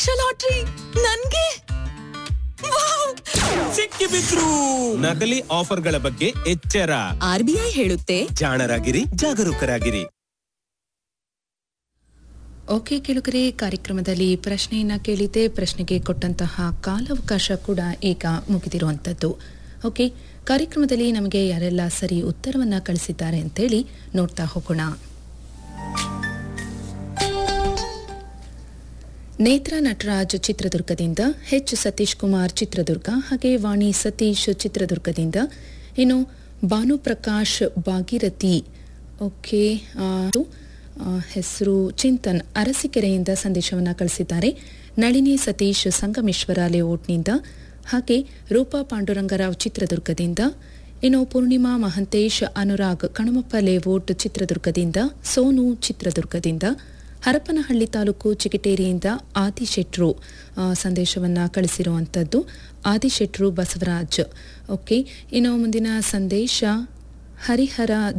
Lakh lottery ನನ್ಗೆ wow! ಸಿಕ್ಕಿಬಿದ್ರು ನಕಲಿ ಆಫರ್ಗಳ ಬಗ್ಗೆ ಎಚ್ಚರ ಆರ್ಬಿಐ ಹೇಳುತ್ತೆ ಜಾಣರಾಗಿರಿ ಜಾಗರೂಕರಾಗಿರಿ ಓಕೆ ಕೆಳಗರೆ ಕಾರ್ಯಕ್ರಮದಲ್ಲಿ ಪ್ರಶ್ನೆಯನ್ನ ಕೇಳಿದ್ದೆ ಪ್ರಶ್ನೆಗೆ ಕೊಟ್ಟಂತಹ ಕಾಲಾವಕಾಶ ಕೂಡ ಈಗ ಮುಗಿದಿರುವಂಥದ್ದು ಓಕೆ ಕಾರ್ಯಕ್ರಮದಲ್ಲಿ ನಮಗೆ ಯಾರೆಲ್ಲ ಸರಿ ಉತ್ತರವನ್ನ ಕಳಿಸಿದ್ದಾರೆ ಅಂತೇಳಿ ನೋಡ್ತಾ ಹೋಗೋಣ ನೇತ್ರ ನಟರಾಜ್ ಚಿತ್ರದುರ್ಗದಿಂದ ಎಚ್ ಸತೀಶ್ ಕುಮಾರ್ ಚಿತ್ರದುರ್ಗ ಹಾಗೆ ವಾಣಿ ಸತೀಶ್ ಚಿತ್ರದುರ್ಗದಿಂದ ಇನ್ನು ಭಾನುಪ್ರಕಾಶ್ ಭಾಗೀರಥಿ ಓಕೆ ಆ, ಆ, ಹೆಸರು ಚಿಂತನ್ ಅರಸೀಕೆರೆಯಿಂದ ಸಂದೇಶವನ್ನು ಕಳಿಸಿದ್ದಾರೆ ನಳಿನಿ ಸತೀಶ್ ಸಂಗಮೇಶ್ವರ ಲೇಔಟ್ನಿಂದ ಹಾಗೆ ರೂಪಾ ಪಾಂಡುರಂಗರಾವ್ ಚಿತ್ರದುರ್ಗದಿಂದ ಇನ್ನು ಪೂರ್ಣಿಮಾ ಮಹಂತೇಶ್ ಅನುರಾಗ್ ಕಣಮಪ್ಪ ಲೇಔಟ್ ಚಿತ್ರದುರ್ಗದಿಂದ ಸೋನು ಚಿತ್ರದುರ್ಗದಿಂದ ಹರಪನಹಳ್ಳಿ ತಾಲೂಕು ಚಿಕಿಟೇರಿಯಿಂದ ಆದಿಶೆಟ್ರು ಆ, ಸಂದೇಶವನ್ನ ಕಳಿಸಿರುವಂಥದ್ದು ಆದಿಶೆಟ್ರು ಬಸವರಾಜ್ ಓಕೆ ಇನ್ನು ಮುಂದಿನ ಸಂದೇಶ ಹರಿಹರ